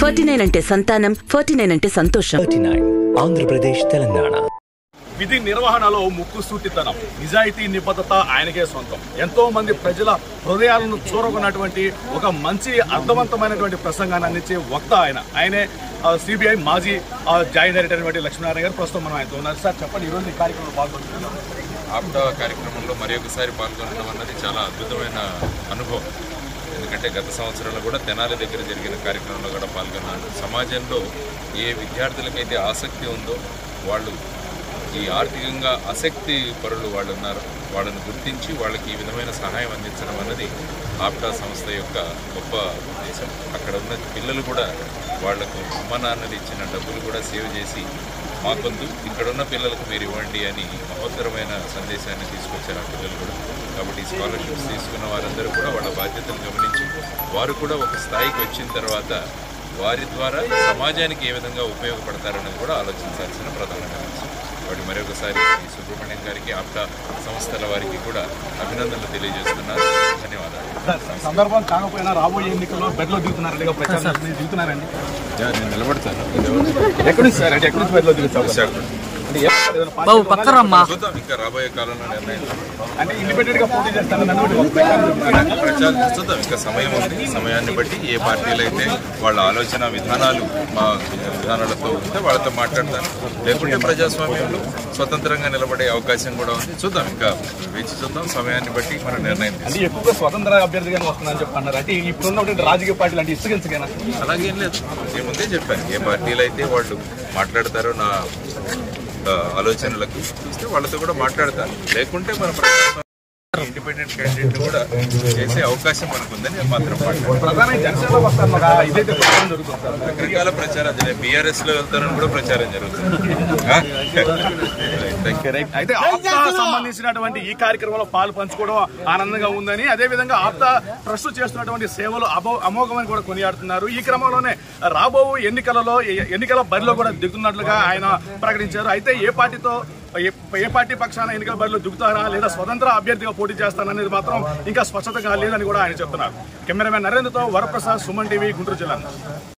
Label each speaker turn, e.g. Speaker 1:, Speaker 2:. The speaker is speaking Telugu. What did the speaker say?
Speaker 1: ఫార్టీ నైన్ అంటే సంతానం ఫార్టీ నైన్ అంటే సంతోషం
Speaker 2: థర్టీ నైన్ ఆంధ్రప్రదేశ్ తెలంగాణ
Speaker 3: విధి నిర్వహణలో ముక్కుసూటితనం నిజాయితీ నిబద్ధత ఆయనకే సొంతం ఎంతో మంది ప్రజల హృదయాలను చూరగొన్నటువంటి ఒక మంచి అర్థవంతమైనటువంటి ప్రసంగాన్ని అందించే వక్త ఆయన ఆయనే సిబిఐ మాజీ ఆ, జాయింట్ డైరెక్టర్ అయినటువంటి లక్ష్మీనారాయణ గారు ప్రస్తుతం మనం ఆయనతో ఉన్నారు సార్ చెప్పండి ఈరోజు ఈ కార్యక్రమంలో పాల్గొంటున్నాం
Speaker 4: ఆప్టా కార్యక్రమంలో మరి ఒకసారి పాల్గొనడం అన్నది చాలా అద్భుతమైన అనుభవం ఎందుకంటే గత సంవత్సరంలో కూడా తెనాలి దగ్గర జరిగిన కార్యక్రమంలో కూడా పాల్గొన్నాను సమాజంలో ఏ విద్యార్థులకైతే ఆసక్తి ఉందో వాళ్ళు ఈ ఆర్థికంగా ఆసక్తి పరులు వాళ్ళు ఉన్నారు వాళ్ళని గుర్తించి వాళ్ళకి ఈ విధమైన సహాయం అందించడం అన్నది ఆప్టా సంస్థ యొక్క గొప్ప ఉద్దేశం అక్కడ ఉన్న పిల్లలు కూడా వాళ్లకు అమ్మ నాన్నలు ఇచ్చిన డబ్బులు కూడా సేవ్ చేసి మాకొద్దు ఇక్కడ ఉన్న పిల్లలకు మీరు ఇవ్వండి అని మహోత్తరమైన సందేశాన్ని తీసుకొచ్చారు ఆ పిల్లలు కూడా కాబట్టి ఈ స్కాలర్షిప్స్ తీసుకున్న వారందరూ కూడా వాళ్ళ బాధ్యతలు గమనించి వారు కూడా ఒక స్థాయికి వచ్చిన తర్వాత వారి ద్వారా సమాజానికి ఏ విధంగా ఉపయోగపడతారన్నది కూడా ఆలోచించాల్సిన ప్రధానమైన అంశం వాటి మరొకసారి ఈ సుబ్రహ్మణ్యం గారికి ఆప్టా సంస్థల వారికి కూడా అభినందనలు తెలియజేస్తున్నారు ధన్యవాదాలు
Speaker 3: సార్, సందర్భం కాకపోయినా రాబోయే ఎన్నికల్లో బెడ్లో దిగుతున్నారండి ఇక ప్రచారం దిగుతున్నారండి
Speaker 4: నేను నిలబడతాను
Speaker 3: ఎక్కడి నుంచి సార్ అంటే ఎక్కడి నుంచి బెడ్లో దిగుతారు
Speaker 4: విశాఖపట్నం
Speaker 3: అంటే ఏ పార్టీ ఏదైనా పార్టీ ఉందా?
Speaker 4: చూద్దాం ఇంకా రాబోయే కాలంలో నిర్ణయం
Speaker 3: అంటే ఇండిపెండెంట్ గా పోటీ చేస్తారని అనుకుంటే ఒక ప్రచారం జరుగుతుంది.
Speaker 4: ప్రచారం చూద్దాం ఇంకా సమయం ఉంది సమయాన్ని బట్టి ఏ పార్టీలు అయితే వాళ్ళ ఆలోచన విధానాలు మా విధానాలతో ఉంటే వాళ్ళతో మాట్లాడతాను లేకుంటే ప్రజాస్వామ్యంలో స్వతంత్రంగా నిలబడే అవకాశం కూడా ఉంది చూద్దాం ఇంకా వేచి చూద్దాం సమయాన్ని బట్టి మన నిర్ణయం తీసుకుందాం.
Speaker 3: అంటే ఎక్కువగా స్వతంత్ర అభ్యర్థిగానే వస్తుందని చెప్పి అన్నారు అంటే ఇప్పుడున్నటువంటి రాజకీయ పార్టీలు అంటే ఇసుకెందుకైనా
Speaker 4: అలాగేం లేదు ఏముందే చెప్పాను ఏ పార్టీలు అయితే వాళ్ళు మాట్లాడతారో నా ఆ, ఆలోచనలకు చూస్తే వాళ్ళతో కూడా మాట్లాడతాను లేకుంటే మన ప్రజాస్వామ్యం ఇండిపెండెంట్ క్యాండిడేట్ కూడా చేసే అవకాశం మనకు ఉందని నేను మాత్రం మాట్లాడాను
Speaker 3: ప్రధానంగా జనసేనలో వస్తారు మరి ఆ ఇదైతే ప్రచారం జరుగుతుంది సార్
Speaker 4: రకరకాల ప్రచారం బీఆర్ఎస్ లో వెళ్తారని కూడా ప్రచారం జరుగుతుంది ఆ? Thank you.
Speaker 3: అయితే ఆప్తా సంబంధించినటువంటి ఈ కార్యక్రమంలో పాలు పంచుకోవడం ఆనందంగా ఉందని అదే విధంగా ఆప్తా ట్రస్ట్ చేస్తున్నటువంటి సేవలు అమో అమోఘమని కూడా కొనియాడుతున్నారు ఈ క్రమంలోనే రాబో ఎన్నికలలో ఎ- ఎన్నికల బరిలో కూడా దిగుతున్నట్లుగా ఆయన ప్రకటించారు అయితే ఏ పార్టీతో ఏ- ఏ పార్టీ పక్షాన ఎన్నికల బరిలో దిగుతారా లేదా స్వతంత్ర అభ్యర్థిగా పోటీ చేస్తారనేది మాత్రం ఇంకా స్పష్టతగా లేదని కూడా ఆయన చెప్తున్నారు కెమెరామెన్ నరేంద్రతో వరప్రసాద్ సుమన్ టీవీ గుంటూరు జిల్లా